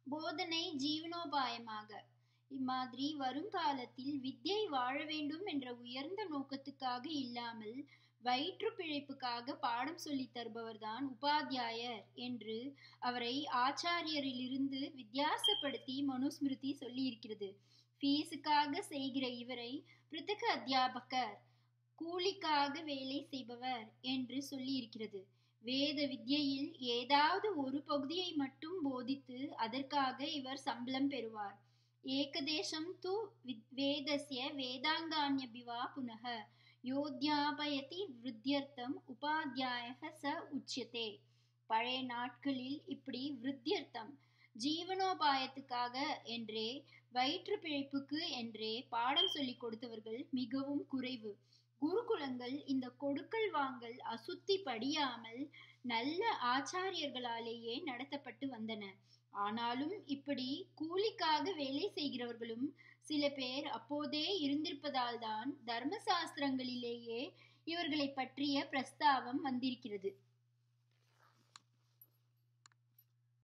போதனை ஜீவனோபாயமாக இம்மாதிரி வருங்காலத்தில் வித்யை வாழ வேண்டும் என்ற உயர்ந்த நோக்கத்துக்காக இல்லாமல் வயிற்று பிழைப்புக்காக பாடம் சொல்லித் தருபவர்தான் உபாத்தியாயர் என்று அவரை ஆச்சாரியரிலிருந்து வித்தியாசப்படுத்தி மனுஸ்மிருதி சொல்லியிருக்கிறது ஃபீஸுக்காக செய்கிற இவரை பிருத்தக அத்தியாபகர் கூலிக்காக வேலை செய்பவர் என்று சொல்லியிருக்கிறது வேத வித்யையில் ஏதாவது ஒரு பகுதியை மட்டும் போதித்து அதற்காக இவர் சம்பளம் பெறுவார் ஏகதேசம் து வேதஸ்ய வேதாங்கான்யபிவா புனக யோத்யாபயதி விருத்தியர்த்தம் உபாத்தியாயக ச உச்சியதே பழைய நாட்களில் இப்படி விருத்தியர்த்தம் ஜீவனோபாயத்துக்காக என்றே வயிற்று பிழைப்புக்கு என்றே பாடம் சொல்லிக் கொடுத்தவர்கள் மிகவும் குறைவு குருகுலங்கள் இந்த கொடுக்கல் வாங்கல் அசுத்தி படியாமல் நல்ல ஆச்சாரியர்களாலேயே நடத்தப்பட்டு வந்தன ஆனாலும் இப்படி கூலிக்காக வேலை செய்கிறவர்களும் சில பேர் அப்போதே இருந்திருப்பதால் தான் தர்மசாஸ்திரங்களிலேயே இவர்களை பற்றிய பிரஸ்தாவம் வந்திருக்கிறது